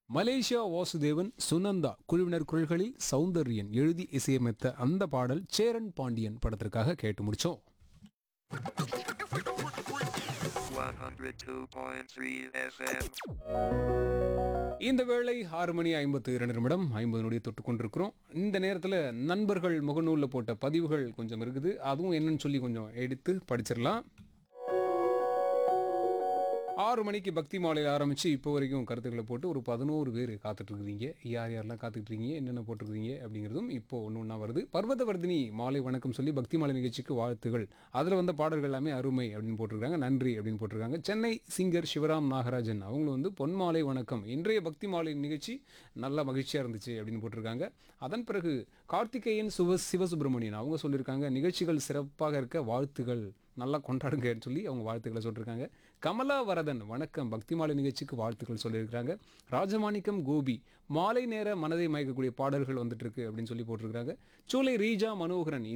Malaysia Vasudevan Sunanda குழுவினர் குரல்களில் சௌந்தர்யன் எழுதி இசையமைத்த அந்த பாடல் சேரன் பாண்டியன் படத்திற்காக கேட்டு முடிச்சோம் 102.3 FM. இந்த வேளை ஆறு மணி ஐம்பத்து இரண்டு நிமிடம் ஐம்பது நொடியை தொட்டு கொண்டிருக்கிறோம் இந்த நேரத்தில் நண்பர்கள் முகநூலில் போட்ட பதிவுகள் கொஞ்சம் இருக்குது அதுவும் என்னன்னு சொல்லி கொஞ்சம் எடுத்து படிச்சிடலாம் ஆறு மணிக்கு பக்தி மாலையில் ஆரம்பித்து இப்போ வரைக்கும் கருத்துக்களை போட்டு ஒரு பதினோரு பேர் காத்துட்ருக்குறீங்க யார் யாரெல்லாம் காத்துட்ருக்கீங்க என்னென்ன போட்டிருக்கீங்க அப்படிங்கிறதும் இப்போ ஒன்று ஒன்றா வருது பர்வதவர்தினி மாலை வணக்கம் சொல்லி பக்தி மாலை நிகழ்ச்சிக்கு வாழ்த்துகள் அதில் வந்த பாடல்கள் எல்லாமே அருமை அப்படின்னு போட்டிருக்காங்க நன்றி அப்படின்னு போட்டிருக்காங்க சென்னை சிங்கர் சிவராம் நாகராஜன் அவங்களும் வந்து பொன் மாலை வணக்கம் இன்றைய பக்தி மாலை நிகழ்ச்சி நல்ல மகிழ்ச்சியாக இருந்துச்சு அப்படின்னு போட்டிருக்காங்க அதன் பிறகு கார்த்திகேயன் சுவ சிவசுப்பிரமணியன் அவங்க சொல்லியிருக்காங்க நிகழ்ச்சிகள் சிறப்பாக இருக்க வாழ்த்துகள் நல்லா கொண்டாடுங்கன்னு சொல்லி அவங்க வாழ்த்துக்களை சொல்லியிருக்காங்க கமலா வரதன் வணக்கம் பக்தி மாலை நிகழ்ச்சிக்கு வாழ்த்துக்கள் சொல்லியிருக்காங்க ராஜமாணிக்கம் கோபி மாலை நேர மனதை மயக்கக்கூடிய பாடல்கள் வந்துட்டு இருக்கு அப்படின்னு சொல்லி போட்டிருக்காங்க சூலை ரீஜா மனோகரன்